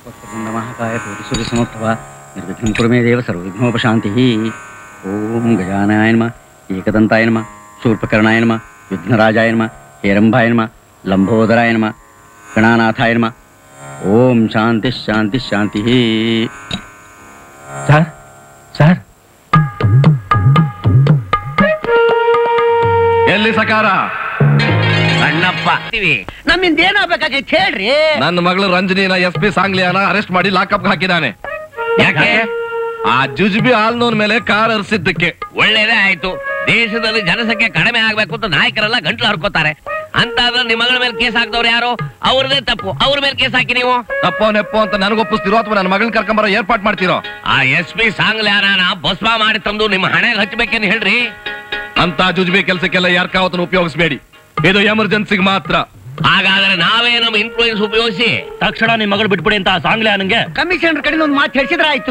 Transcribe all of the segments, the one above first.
ನಮಃಕಾಯ ಕೋಟಿಸೂರ್ಯಸಮರ್ಥವ ನಿರ್ವಿಘ್ನಂ ಕುರು ಮೇ ದೇವ ಸರ್ವವಿಘ್ನೋಪಶಾಂತಿ ಓಂ ಗಜಾನಾಯ ನಮ ಏಕದಂತಾಯ ನಮ ಶೂರ್ಪಕರ್ಣಾಯ ನಮ ವಿಘ್ನರಾಜಾಯ ನಮ ಹೇರಂಭಾಯ ನಮ ಲಂಬೋದರಾಯ ನಮ ಗಣಾನಾಥಾಯ ನಮ ಓಂ ಶಾಂತಿ ಶಾಂತಿ ಶಾಂತಿ ಸರ್ ಸರ್ ಎಲ್ಲಿ ಸಕಾರ ಅಣ್ಣಪ್ಪ ನಮ್ಮಿಂದ ಏನಾಗ್ಬೇಕಾಗಿತ್ತು ಹೇಳ್ರಿ ನನ್ನ ಮಗಳು ರಂಜನಿನ ಎಸ್ ಪಿ ಸಾಂಗ್ಲಿಯಾನ ಅರೆಸ್ಟ್ ಮಾಡಿ ಲಾಕಪ್ ಹಾಕಿದ್ದಾನೆ ಯಾಕೆ ಆ ಜುಜುಬಿ ಹಾಲ್ನೋನ್ ಮೇಲೆ ಕಾರ್ ಹರಿಸಿದ್ದಕ್ಕೆ ಒಳ್ಳೇದೇ ಆಯ್ತು ದೇಶದಲ್ಲಿ ಜನಸಂಖ್ಯೆ ಕಡಿಮೆ ಆಗ್ಬೇಕು ಅಂತ ನಾಯಕರೆಲ್ಲ ಗಂಟ್ಲು ಹರ್ಕೋತಾರೆ ಅಂತ ನಿಮ್ಮ ಮಗಳ ಮೇಲೆ ಕೇಸ್ ಹಾಕ್ದವ್ರು ಯಾರು ಅವ್ರದೇ ತಪ್ಪು ಅವ್ರ ಮೇಲೆ ಕೇಸ್ ಹಾಕಿ ನೀವು ತಪ್ಪೋ ನೆಪ್ಪೋ ಅಂತ ನನಗೊಪ್ಪಿಸ್ತಿರೋ ಅಥವಾ ನನ್ನ ಮಗಳನ್ನ ಕರ್ಕೊಂಬರೋ ಏರ್ಪಾಟ್ ಮಾಡ್ತಿರೋ ಆ ಎಸ್ ಪಿ ಸಾಂಗ್ಲ್ಯಾರನ ಭಸ್ಮ ಮಾಡಿ ತಂದು ನಿಮ್ಮ ಹಣೆಗೆ ಹಚ್ಬೇಕೇನು ಹೇಳ್ರಿ ಅಂತ ಜುಜುಬಿ ಕೆಲಸಕ್ಕೆಲ್ಲ ಯಾರ್ಕಾವತನ ಉಪಯೋಗಿಸಬೇಡಿ ಇದು ಎಮರ್ಜೆನ್ಸಿಗೆ ಮಾತ್ರ ಹಾಗಾದ್ರೆ ನಾವೇ ನಮ್ಮ ಇನ್ಫ್ಲೂಯೆನ್ಸ್ ಉಪಯೋಗಿಸಿ ತಕ್ಷಣ ನಿಮ್ ಮಗಳು ಬಿಟ್ಬಿಡಿ ಅಂತ ಸಾಂಗ್ಲೆ ನನಗೆ ಕಮಿಷನರ್ ಕಡೆ ಒಂದು ಮಾತು ಹೇಳಿಸಿದ್ರೆ ಆಯ್ತು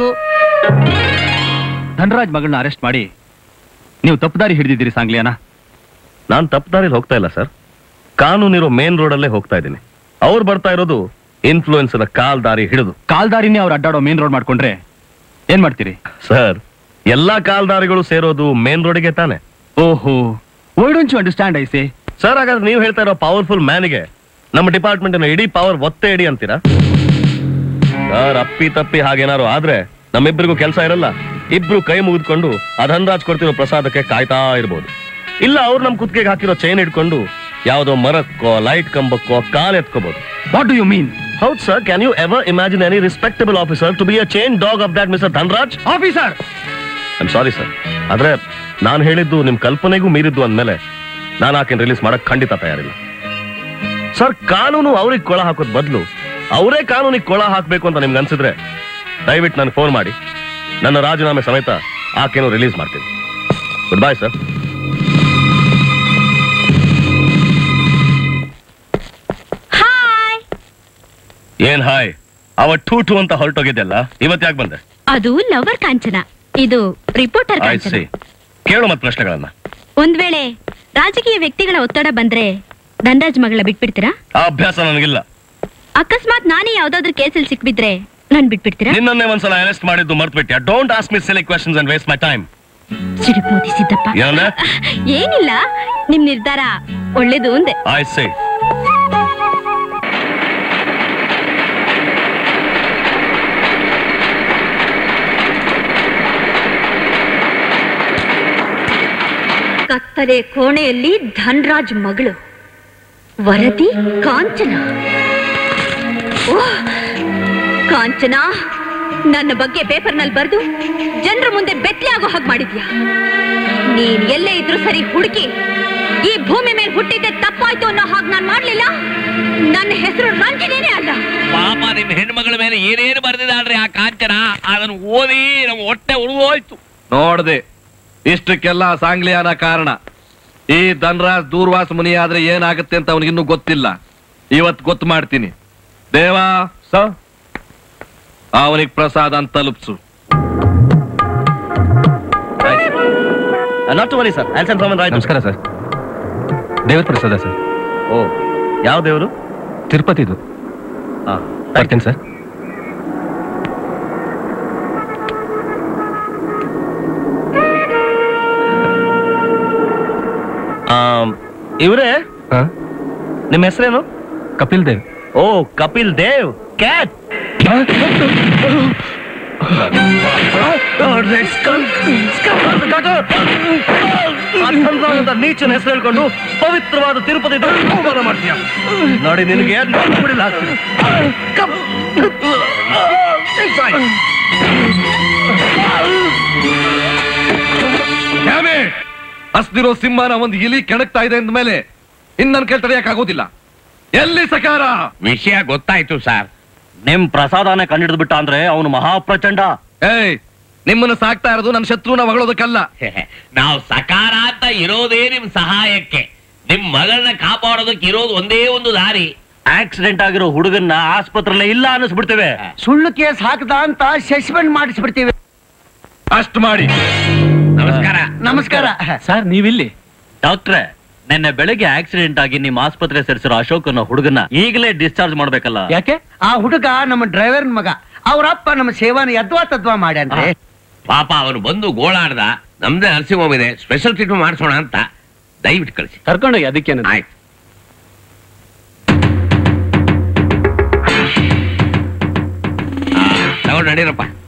ಧನರಾಜ್ ಮಗಳನ್ನ ಅರೆಸ್ಟ್ ಮಾಡಿ ನೀವು ತಪ್ಪುದಾರಿ ಹಿಡಿದಿದ್ದೀರಿ ಸಾಂಗ್ಲಿಯಾನ ನಾನ್ ತಪ್ಪದಾರಿಲಿ ಹೋಗ್ತಾ ಇಲ್ಲ ಸರ್ ಕಾನೂನಿರೋ ಮೇನ್ ರೋಡ್ ಅಲ್ಲೇ ಹೋಗ್ತಾ ಇದ್ದೀನಿ ಅವ್ರು ಬರ್ತಾ ಇರೋದು ಇನ್ಫ್ಲೂಯೆನ್ಸ್ ಕಾಲ್ ದಾರಿ ಹಿಡಿದು ಕಾಲ್ದಾರಿನೇ ಅವ್ರು ಅಡ್ಡಾಡೋ ಮೇನ್ ರೋಡ್ ಮಾಡ್ಕೊಂಡ್ರೆ ಏನ್ ಮಾಡ್ತೀರಿ ಸರ್ ಎಲ್ಲಾ ಕಾಲ್ದಾರಿಗಳು ಸೇರೋದು ಮೇನ್ ರೋಡಿಗೆ ತಾನೆ ಓಹೋ why don't you understand I say sir ಹಾಗಾದ್ರೆ ನೀವು ಹೇಳ್ತಾ ಇರೋ ಪವರ್ಫುಲ್ ಮ್ಯಾನ್ಗೆ ನಮ್ಮ ಡಿಪಾರ್ಟ್ಮೆಂಟ್ ಇಡೀ ಪವರ್ ಒತ್ತೆ ಇಡಿ ಅಂತೀರಾ ಸರ್ ಅಪ್ಪಿ ತಪ್ಪಿ ಹಾಗೇನಾರು ಆದ್ರೆ ನಮ್ಮಿಬ್ಬರಿಗೂ ಕೆಲಸ ಇರಲ್ಲ ಇಬ್ರು ಕೈ ಮುಗಿದ್ಕೊಂಡು ಆ ಧನರಾಜ್ ಕೊಡ್ತಿರೋ ಪ್ರಸಾದಕ್ಕೆ ಕಾಯ್ತಾ ಇರ್ಬೋದು ಇಲ್ಲ ಅವ್ರು ನಮ್ ಕುತ್ತಿಗೆಗೆ ಹಾಕಿರೋ ಚೈನ್ ಇಟ್ಕೊಂಡು ಯಾವ್ದೋ ಮರಕ್ಕೋ ಲೈಟ್ ಕಂಬಕ್ಕೋ ಕಾಲ್ ಎತ್ಕೋಬಹುದು ವಾಟ್ ಡು ಯು ಮೀನ್ ಹೌದು sir can you ever imagine any respectable officer to be a chain dog of that mister Dhanaraj officer I'm sorry sir ಆದ್ರೆ ನಾನು ಹೇಳಿದ್ದು ನಿಮ್ ಕಲ್ಪನೆಗೂ ಮೀರಿದ್ದು ಅಂದ್ಮೇಲೆ ನಾನು ಆಕೆನ್ ರಿಲೀಸ್ ಮಾಡಕ್ ಖಂಡಿತ ತಯಾರಿಲ್ಲ ಸರ್ ಕಾನೂನು ಅವ್ರಿಗೆ ಕೊಳ ಹಾಕೋದ್ ಬದಲು ಅವರೇ ಕಾನೂನಿಗೆ ಕೊಳ ಹಾಕ್ಬೇಕು ಅಂತ ನಿಮ್ಗೆ ಅನ್ಸಿದ್ರೆ ದಯವಿಟ್ಟು ನನಗೆ ಫೋನ್ ಮಾಡಿ ನನ್ನ ರಾಜೀನಾಮೆ ಸಮೇತ ಆಕೆನೂ ರಿಲೀಸ್ ಮಾಡ್ತೀನಿ ಗುಡ್ ಬಾಯ್ ಸರ್ ಹಾಯ್ ಏನ್ ಹಾಯ್ ಅವ ಟೂ ಟೂ ಅಂತ ಹೊರಟೋಗಿದ್ದೆಲ್ಲ ಇವತ್ತು ಯಾಕೆ ಬಂದೆ ಅದು ಲವರ್ ಕಾಂಚನ ಇದು ರಿಪೋರ್ಟರ್ ಐ ಕಾಂಚನ ಸಿ ಕೇಳು ಮತ್ ಪ್ರಶ್ನೆಗಳನ್ನ ಒಂದ್ ವೇಳೆ ರಾಜಕೀಯ ವ್ಯಕ್ತಿಗಳ ಒತ್ತಡ ಬಂದ್ರೆ ಧನರಾಜ್ ಮಗಳ ಬಿಟ್ಬಿಡ್ತೀರಾ ಆ ಅಭ್ಯಾಸ ನನಗಿಲ್ಲ ಅಕಸ್ಮಾತ್ ನಾನೇ ಯಾವ್ದಾದ್ರು ಕೇಸಲ್ಲಿ ಸಿಕ್ಬಿದ್ರೆ ನನ್ ಬಿಟ್ಬಿಡ್ತೀರಾ ನಿನ್ನನ್ನೇ ಒಂದ್ಸಲ ಅರೆಸ್ಟ್ ಮಾಡಿದ್ದು ಮರ್ತ್ಬಿಟ್ಯಾ don't ask me silly questions and waste my time ಸಿಡಿಪ್ ಮೋದಿ ಸಿದ್ದಪ್ಪ ಏನಂದೆ ಏನಿಲ್ಲ ನಿಮ್ ನಿರ್ಧಾರ ಒಳ್ಳೇದು ಅಂದೆ ಐ ಸೇ ಕತ್ತಲೆ ಕೋಣೆಯಲ್ಲಿ ಧನ್ರಾಜ್ ಮಗಳು ವರದಿ ಕಾಂಚನ ಓಹ್! ಕಾಂಚನ ನನ್ನ ಬಗ್ಗೆ ಪೇಪರ್ನಲ್ಲಿ ಬರೆದು ಜನರ ಮುಂದೆ ಬೆತ್ತಲೆ ಆಗೋ ಹಾಗೆ ಮಾಡಿದ್ಯಾ ನೀನ್ ಎಲ್ಲೇ ಇದ್ರು ಸರಿ ಹುಡುಕಿ ಈ ಭೂಮಿ ಮೇಲೆ ಹುಟ್ಟಿದ್ದೆ ತಪ್ಪಾಯ್ತು ಅನ್ನೋ ಹಾಗೆ ನಾನ್ ಮಾಡ್ಲಿಲ್ಲ ನನ್ನ ಹೆಸರು ರಂಜನೇನೆ ಅಲ್ಲ ಪಾಪ ನಿಮ್ ಹೆಣ್ಮಗಳ ಮೇಲೆ ಏನೇನು ಬರ್ದಿದ್ದಾಳ್ರಿ ಆ ಕಾಂಚನ ಅದನ್ನ ಓದಿ ನಮ್ಮ ಹೊಟ್ಟೆ ಉಳಿದೋಯ್ತು ನೋಡ್ದೆ ಇಷ್ಟಕ್ಕೆಲ್ಲ ಸಾಂಗ್ಲಿಯಾನ ಕಾರಣ ಈ ಧನರಾಜ್ ದೂರ್ವಾಸ ಮುನಿ ಆದ್ರೆ ಏನಾಗುತ್ತೆ ಅಂತ ಅವನಿಗಿನ್ನೂ ಗೊತ್ತಿಲ್ಲ ಇವತ್ ಗೊತ್ತು ಮಾಡ್ತೀನಿ ದೇವಾ ಸ ಅವನಿಗೆ ಪ್ರಸಾದ ಅಂತ ತಲುಪ್ಸು not to worry sir answer from Rai ನಮಸ್ಕಾರ ಸರ್ ದೇವರ ಪ್ರಸಾದ ಸರ್ ಓ ಯಾವ ದೇವರು ತಿರುಪತಿದು ಹಾ ಬರ್ತೀನಿ ಸರ್ ಇವರೇ ಹಾ ನಿಮ್ಮ ಹೆಸರೇನು ಕಪಿಲ್ ದೇವ್ ಓ ಕಪಿಲ್ ದೇವ್ ಕ್ಯಾಟ್ ನೀಚನ ಹೆಸರು ಹೇಳ್ಕೊಂಡು ಪವಿತ್ರವಾದ ತಿರುಪತಿ ಅವಮಾನ ಮಾಡ್ತೀಯ ನೋಡಿ ನಿನಗೆ ಬಿಡಿಲ್ಲ ಹಾಕ್ತೀನಿ ಹಸ್ದಿರೋ ಸಿಂಹನ ಒಂದು ಇಲಿ ಕೆಣಕ್ತಾ ಇದೆ ಅಂದ್ಮೇಲೆ ಇನ್ನನ್ ಕೈ ತಡೆಯಕ್ಕಾಗೋದಿಲ್ಲ ಎಲ್ಲಿ ಸಕಾರ ವಿಷಯ ಗೊತ್ತಾಯ್ತು ಸರ್ ನಿಮ್ ಪ್ರಸಾದನೇ ಕಂಡಿಡಿದು ಬಿಟ್ಟ ಅಂದ್ರೆ ಅವನು ಮಹಾಪ್ರಚಂಡ ಏಯ್ ನಿಮ್ಮನ್ನ ಸಾಕ್ತಾ ಇರೋದು ನನ್ನ ಶತ್ರುನ ಹೊಗಳೋದಕ್ಕಲ್ಲ ನಾವು ಸಕಾರ ಅಂತ ಇರೋದೇ ನಿಮ್ ಸಹಾಯಕ್ಕೆ ನಿಮ್ ಮಗಳನ್ನ ಕಾಪಾಡೋದಕ್ಕೆ ಇರೋದು ಒಂದೇ ಒಂದು ದಾರಿ ಆಕ್ಸಿಡೆಂಟ್ ಆಗಿರೋ ಹುಡುಗನ್ನ ಆಸ್ಪತ್ರೆಲ್ಲ ಇಲ್ಲ ಅನ್ನಿಸ್ಬಿಡ್ತೇವೆ ಸುಳ್ಳು ಕೇಸ್ ಹಾಕದ ಅಂತ ಸಸ್ಪೆಂಡ್ ಮಾಡಿಸ್ಬಿಡ್ತೀವಿ ಅಷ್ಟ್ ಮಾಡಿ ನಮಸ್ಕಾರ ನಮಸ್ಕಾರ ಸರ್ ನೀವಿಲ್ಲಿ ಡಾಕ್ಟ್ರೆ ನಿನ್ನೆ ಬೆಳಗ್ಗೆ ಆಕ್ಸಿಡೆಂಟ್ ಆಗಿ ನಿಮ್ಮ ಆಸ್ಪತ್ರೆ ಸೇರಿಸಿರೋ ಅಶೋಕ್ ಅನ್ನೋ ಹುಡುಗನ ಈಗಲೇ ಡಿಸ್ಚಾರ್ಜ್ ಮಾಡ್ಬೇಕಲ್ಲ ಯಾಕೆ ಆ ಹುಡುಗ ನಮ್ಮ ಡ್ರೈವರ್ ಮಗ ಅವ್ರಪ್ಪ ನಮ್ಮ ಸೇವಾನ ಯದ್ವಾ ತದ್ವಾ ಮಾಡ್ಯಾನ್ರಿ ಪಾಪ ಅವನು ಬಂದು ಗೋಳಾಡ್ದ ನಮ್ದೇ ನರ್ಸಿಂಗ್ ಹೋಮ್ ಇದೆ ಸ್ಪೆಷಲ್ ಟ್ರೀಟ್ಮೆಂಟ್ ಮಾಡಿಸೋಣ ಅಂತ ದಯವಿಟ್ಟು ಕಳಿಸಿ ಕರ್ಕೊಂಡು ಅದಕ್ಕೆ ಆಯ್ತು ತಗೊಂಡು ನಡೀರಪ್ಪ